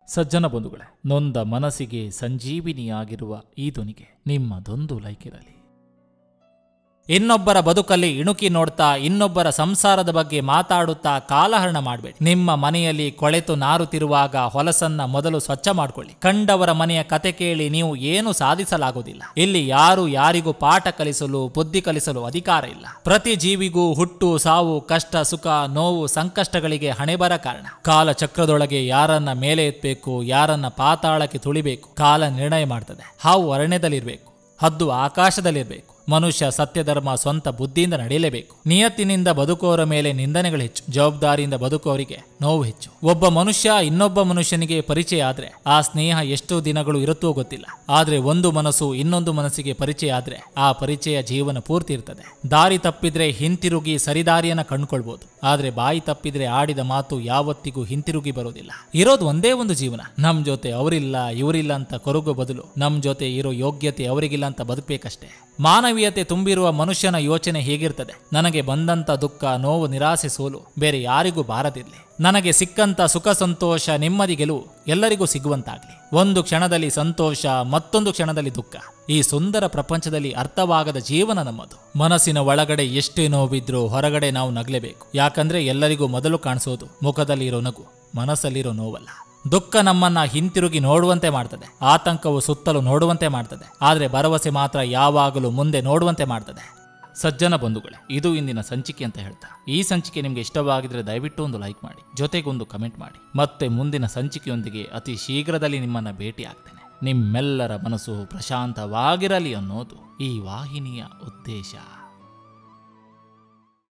ಸಜ್ಜನ ಬಂಧುಗಳೇ ನೊಂದ ಮನಸ್ಸಿಗೆ ಸಂಜೀವಿನಿಯಾಗಿರುವ ಈ ಧ್ವನಿಗೆ ನಿಮ್ಮದೊಂದು ಲೈಕ್ ಇರಲಿ ಇನ್ನೊಬ್ಬರ ಬದುಕಲ್ಲಿ ಇಣುಕಿ ನೋಡ್ತಾ ಇನ್ನೊಬ್ಬರ ಸಂಸಾರದ ಬಗ್ಗೆ ಮಾತಾಡುತ್ತಾ ಕಾಲಹರಣ ಮಾಡಬೇಡಿ ನಿಮ್ಮ ಮನೆಯಲ್ಲಿ ಕೊಳೆತು ನಾರುತ್ತಿರುವಾಗ ಹೊಲಸನ್ನ ಮೊದಲು ಸ್ವಚ್ಛ ಮಾಡ್ಕೊಳ್ಳಿ ಕಂಡವರ ಮನೆಯ ಕತೆ ಕೇಳಿ ನೀವು ಏನು ಸಾಧಿಸಲಾಗುವುದಿಲ್ಲ ಇಲ್ಲಿ ಯಾರು ಯಾರಿಗೂ ಪಾಠ ಕಲಿಸಲು ಬುದ್ಧಿ ಕಲಿಸಲು ಅಧಿಕಾರ ಇಲ್ಲ ಪ್ರತಿ ಜೀವಿಗೂ ಹುಟ್ಟು ಸಾವು ಕಷ್ಟ ಸುಖ ನೋವು ಸಂಕಷ್ಟಗಳಿಗೆ ಹಣೆಬರ ಕಾರಣ ಕಾಲ ಚಕ್ರದೊಳಗೆ ಯಾರನ್ನ ಮೇಲೆ ಎತ್ತಬೇಕು ಯಾರನ್ನ ಪಾತಾಳಕ್ಕೆ ತುಳಿಬೇಕು ಕಾಲ ನಿರ್ಣಯ ಮಾಡ್ತದೆ ಹಾವು ಅರಣ್ಯದಲ್ಲಿರ್ಬೇಕು ಹದ್ದು ಆಕಾಶದಲ್ಲಿರಬೇಕು ಮನುಷ್ಯ ಸತ್ಯಧರ್ಮ ಸ್ವಂತ ಬುದ್ಧಿಯಿಂದ ನಡೆಯಲೇಬೇಕು ನಿಯತ್ತಿನಿಂದ ಬದುಕೋರ ಮೇಲೆ ನಿಂದನೆಗಳು ಹೆಚ್ಚು ಜವಾಬ್ದಾರಿಯಿಂದ ಬದುಕೋರಿಗೆ ನೋವು ಹೆಚ್ಚು ಒಬ್ಬ ಮನುಷ್ಯ ಇನ್ನೊಬ್ಬ ಮನುಷ್ಯನಿಗೆ ಪರಿಚಯ ಆದ್ರೆ ಆ ಸ್ನೇಹ ಎಷ್ಟು ದಿನಗಳು ಇರುತ್ತೋ ಗೊತ್ತಿಲ್ಲ ಆದ್ರೆ ಒಂದು ಮನಸ್ಸು ಇನ್ನೊಂದು ಮನಸ್ಸಿಗೆ ಪರಿಚಯ ಆದ್ರೆ ಆ ಪರಿಚಯ ಜೀವನ ಪೂರ್ತಿ ಇರ್ತದೆ ದಾರಿ ತಪ್ಪಿದ್ರೆ ಹಿಂತಿರುಗಿ ಸರಿದಾರಿಯನ್ನ ಕಂಡುಕೊಳ್ಬಹುದು ಆದ್ರೆ ಬಾಯಿ ತಪ್ಪಿದ್ರೆ ಆಡಿದ ಮಾತು ಯಾವತ್ತಿಗೂ ಹಿಂತಿರುಗಿ ಬರೋದಿಲ್ಲ ಇರೋದು ಒಂದೇ ಒಂದು ಜೀವನ ನಮ್ ಜೊತೆ ಅವರಿಲ್ಲ ಇವರಿಲ್ಲ ಅಂತ ಕೊರಗೋ ಬದಲು ನಮ್ ಜೊತೆ ಇರೋ ಯೋಗ್ಯತೆ ಅವರಿಗಿಲ್ಲ ಅಂತ ಬದುಕಬೇಕಷ್ಟೇ ಮಾನವೀಯತೆ ತುಂಬಿರುವ ಮನುಷ್ಯನ ಯೋಚನೆ ಹೇಗಿರ್ತದೆ ನನಗೆ ಬಂದಂತ ದುಃಖ ನೋವು ನಿರಾಸೆ ಸೋಲು ಬೇರೆ ಯಾರಿಗೂ ಬಾರದಿರಲಿ ನನಗೆ ಸಿಕ್ಕಂತ ಸುಖ ಸಂತೋಷ ನೆಮ್ಮದಿ ಗೆಲುವು ಎಲ್ಲರಿಗೂ ಸಿಗುವಂತಾಗ್ಲಿ ಒಂದು ಕ್ಷಣದಲ್ಲಿ ಸಂತೋಷ ಮತ್ತೊಂದು ಕ್ಷಣದಲ್ಲಿ ದುಃಖ ಈ ಸುಂದರ ಪ್ರಪಂಚದಲ್ಲಿ ಅರ್ಥವಾಗದ ಜೀವನ ನಮ್ಮದು ಮನಸ್ಸಿನ ಒಳಗಡೆ ಎಷ್ಟೇ ನೋವಿದ್ರೂ ಹೊರಗಡೆ ನಾವು ನಗಲೇಬೇಕು ಯಾಕಂದ್ರೆ ಎಲ್ಲರಿಗೂ ಮೊದಲು ಕಾಣಿಸೋದು ಮುಖದಲ್ಲಿರೋ ನಗು ಮನಸ್ಸಲ್ಲಿರೋ ನೋವಲ್ಲ ದುಃಖ ನಮ್ಮನ್ನ ಹಿಂತಿರುಗಿ ನೋಡುವಂತೆ ಮಾಡ್ತದೆ ಆತಂಕವು ಸುತ್ತಲೂ ನೋಡುವಂತೆ ಮಾಡ್ತದೆ ಆದ್ರೆ ಭರವಸೆ ಮಾತ್ರ ಯಾವಾಗಲೂ ಮುಂದೆ ನೋಡುವಂತೆ ಮಾಡ್ತದೆ ಸಜ್ಜನ ಬಂಧುಗಳೇ ಇದು ಇಂದಿನ ಸಂಚಿಕೆ ಅಂತ ಹೇಳ್ತಾ ಈ ಸಂಚಿಕೆ ನಿಮಗೆ ಇಷ್ಟವಾಗಿದ್ರೆ ದಯವಿಟ್ಟು ಒಂದು ಲೈಕ್ ಮಾಡಿ ಜೊತೆಗೊಂದು ಕಮೆಂಟ್ ಮಾಡಿ ಮತ್ತೆ ಮುಂದಿನ ಸಂಚಿಕೆಯೊಂದಿಗೆ ಅತಿ ಶೀಘ್ರದಲ್ಲಿ ನಿಮ್ಮನ್ನ ಭೇಟಿ ಆಗ್ತೇನೆ ನಿಮ್ಮೆಲ್ಲರ ಮನಸ್ಸು ಪ್ರಶಾಂತವಾಗಿರಲಿ ಅನ್ನೋದು ಈ ವಾಹಿನಿಯ ಉದ್ದೇಶ